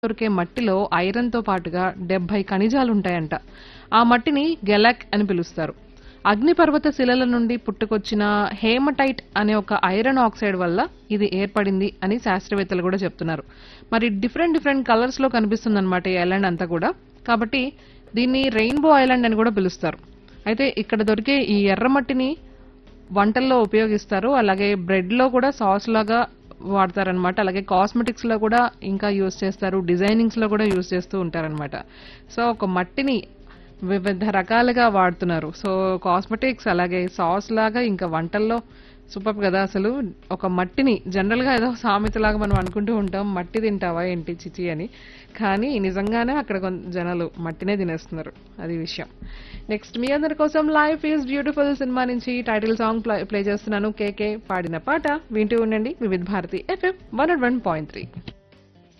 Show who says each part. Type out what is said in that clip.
Speaker 1: దొరికే మట్టిలో ఐరన్తో పాటుగా డెబ్బై ఖనిజాలు ఉంటాయంట ఆ మట్టిని గెలాక్ అని పిలుస్తారు అగ్నిపర్వత శిలల నుండి పుట్టుకొచ్చిన హేమటైట్ అనే ఒక ఐరన్ ఆక్సైడ్ వల్ల ఇది ఏర్పడింది అని శాస్త్రవేత్తలు కూడా చెప్తున్నారు మరి డిఫరెంట్ డిఫరెంట్ కలర్స్ లో కనిపిస్తుంది అనమాట ఈ ఐలాండ్ అంతా కూడా కాబట్టి దీన్ని రెయిన్బో ఐలాండ్ అని కూడా పిలుస్తారు అయితే ఇక్కడ దొరికే ఈ ఎర్రమట్టిని వంటల్లో ఉపయోగిస్తారు అలాగే బ్రెడ్ లో కూడా సాస్ లాగా వాడతారనమాట అలాగే కాస్మెటిక్స్ లో కూడా ఇంకా యూస్ చేస్తారు డిజైనింగ్స్ లో కూడా యూస్ చేస్తూ ఉంటారనమాట సో ఒక మట్టిని వివిధ రకాలుగా వాడుతున్నారు సో కాస్మెటిక్స్ అలాగే సాస్ లాగా ఇంకా వంటల్లో సూపర్ కదా అసలు ఒక మట్టిని జనరల్ గా ఏదో సామెతలాగా మనం అనుకుంటూ ఉంటాం మట్టి తింటావా ఏంటి చిచి అని కానీ నిజంగానే అక్కడ కొంత జనాలు మట్టినే తినేస్తున్నారు అది విషయం నెక్స్ట్ మీ అందరి కోసం లైఫ్ ఈజ్ బ్యూటిఫుల్ సినిమా నుంచి టైటిల్ సాంగ్ ప్లే చేస్తున్నాను కేకే పాడిన పాట వింటూ ఉండండి Vividh Bharati FM one one point three